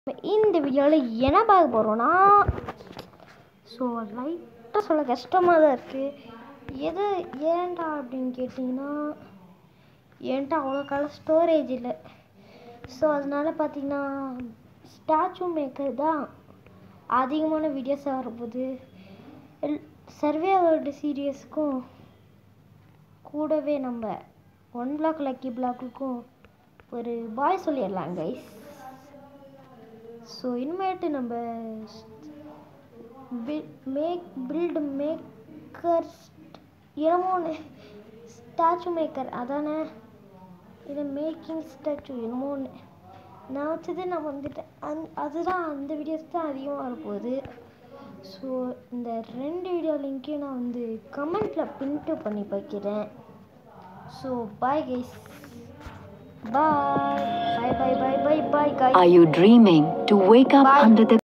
இந்த வீடியோவில் என்ன பார்க்க போகிறோன்னா ஸோ லைட்டாக சொல்ல கஷ்டமாக தான் இருக்குது எது ஏன்டா அப்படின்னு கேட்டிங்கன்னா என்கிட்ட அவ்வளோ கால ஸ்டோரேஜ் இல்லை ஸோ அதனால பார்த்தீங்கன்னா ஸ்டாச்சு மேக்கர் தான் அதிகமான வீடியோஸ் வரப்போகுது சர்வே வேர்ல்டு சீரியஸ்க்கும் கூடவே நம்ம ஒன் பிளாக் லக்கி பிளாக்குக்கும் ஒரு பாய் சொல்லிடலாம் கைஸ் ஸோ இனிமேட்டு நம்ம மேக் பில்டு மேக்கர் என்னமோ ஒன்று ஸ்டாச்சு மேக்கர் அதானே இது மேக்கிங் ஸ்டாச்சு என்னமோ ஒன்று நான் வச்சது நான் வந்துட்டேன் அந் அதுதான் அந்த வீடியோஸ் தான் அதிகமாக வரப்போகுது ஸோ இந்த ரெண்டு வீடியோ லிங்க்கையும் நான் வந்து கமெண்ட்டில் பின்ட்டு பண்ணி வைக்கிறேன் so bye guys bye bye bye bye bye bye Are you dreaming to wake up Bye. under the